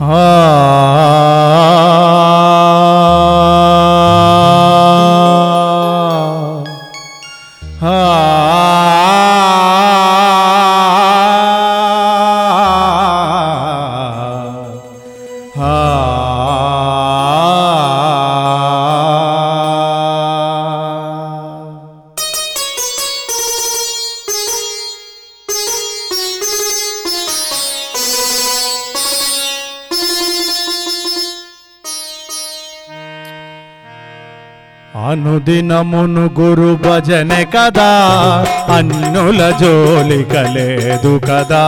అనుదినమును గురు భజనే కదా అన్నుల జోలిక లేదు కదా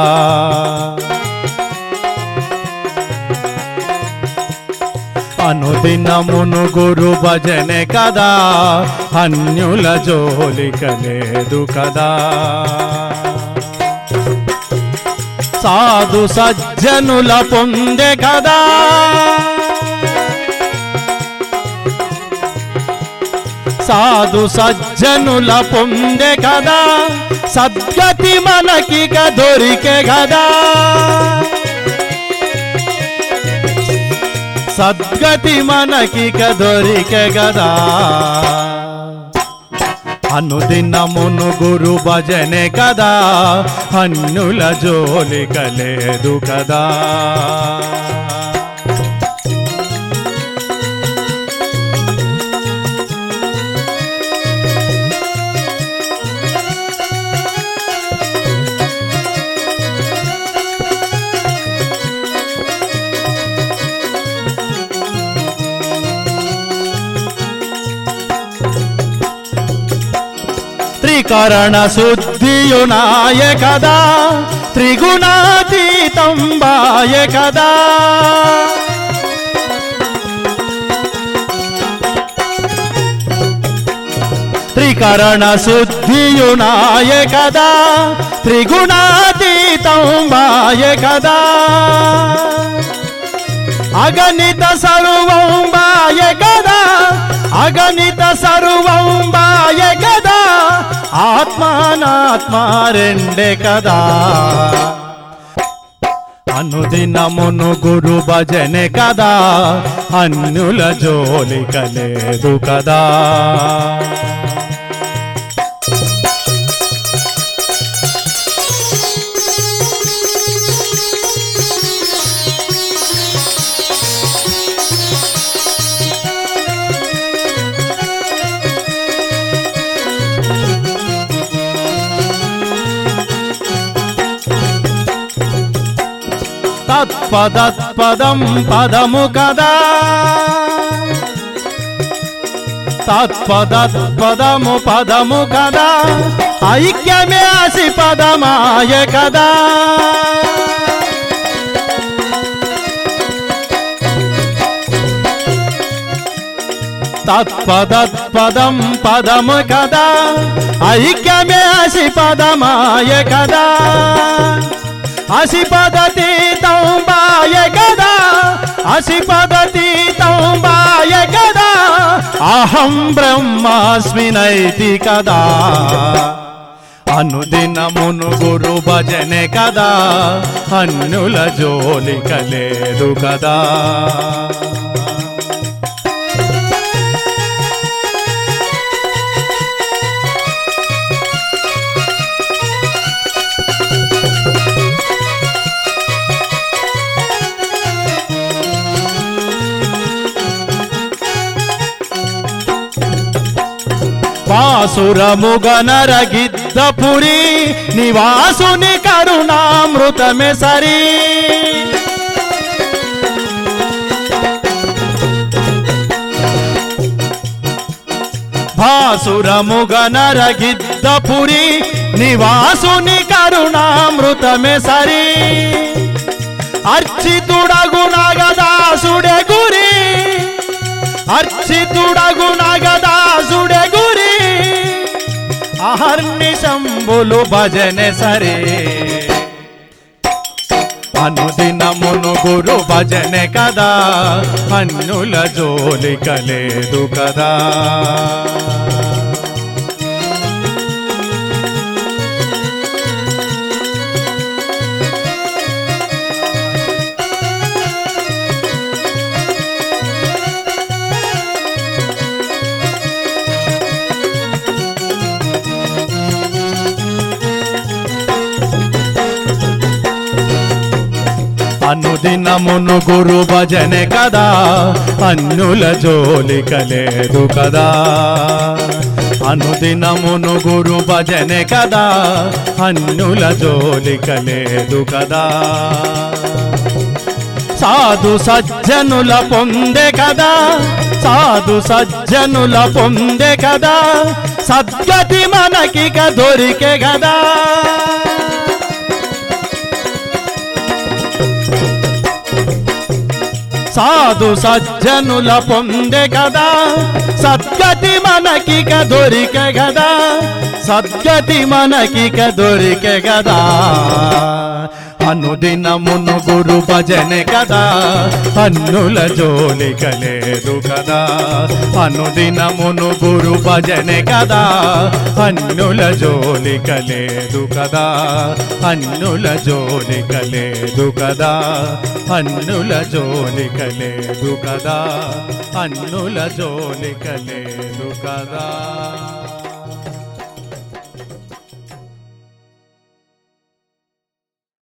అనుదినమును గురు భజనే కదా అన్యుల జోలిక లేదు కదా సాధు సజ్జనుల పొందే కదా సాధు సజ్జనుల పొందే కదా సద్గతి మనకిక దొరికే కదా సద్గతి మనకిక దొరికే కదా అనుదినమును గురు భజనే కదా అన్నుల జోలిక లేదు కదా త్రికరణ శుద్ధియునాయ కదా త్రిగుణాతీతం బాయ కదా త్రికరణ శుద్ధియునాయ కదా త్రిగుణాతీతం బాయ కదా అగణిత సర్వం బాయ కదా అగణిత సర్వం బాయ కదా ఆత్మానాత్మ రెండే కదా అనుదినమును గురు భజనే కదా అన్యుల జోలిక లేదు కదా తత్పదత్పదం పదము కదా తత్పదత్పదము పదము కదా ఐక్యమే అసి పదమాయ కదా తత్పదత్పదం పదము కదా ఐక్యమే అసి పదమాయ కదా అసి పదతీతం బాయ కదా అసి పదతీతం బాయ కదా అహం బ్రహ్మాస్మి నైతి కదా అనుదినమును గురు భజనే కదా అన్నుల జోలిక లేదు కదా వాసురముగనరగిద్దపురి నివాసుని కరుణామృతమే సరి భాసురముగనరగిద్దపురి నివాసుని కరుణామృతమే సరి అర్చితుడగు నగదాసుడే గురి అర్చితుడగు నగదాసుడే గురి అహర్ని శంభులు భజనే సరే అనుదినమును గురు భజనే కదా అన్నుల జోలిక లేదు కదా అనుదినమును గురు భజనే కదా అన్యుల జోలిక లేదు కదా అనుదినమును గురు భజనే కదా అన్యుల జోలిక లేదు కదా సాధు సజ్జనుల పొందే కదా సాధు సజ్జనుల పొందే కదా సద్గతి మనకిక దొరికే కదా సాధు సజ్జనుల పొందే కదా సద్గతి మనకిక దొరికే కదా సద్గతి మనకిక దొరికే కదా అనుదినమును గురు భజనే కదా అన్నుల జోలిక లేదు కదా అనుదినమును గురు భజనే కదా అన్నుల జోలిక లేదు కదా అన్నుల జోలిక లేదు కదా అన్నుల జోలిక లేదు కదా అన్నుల జోలిక లేదు కదా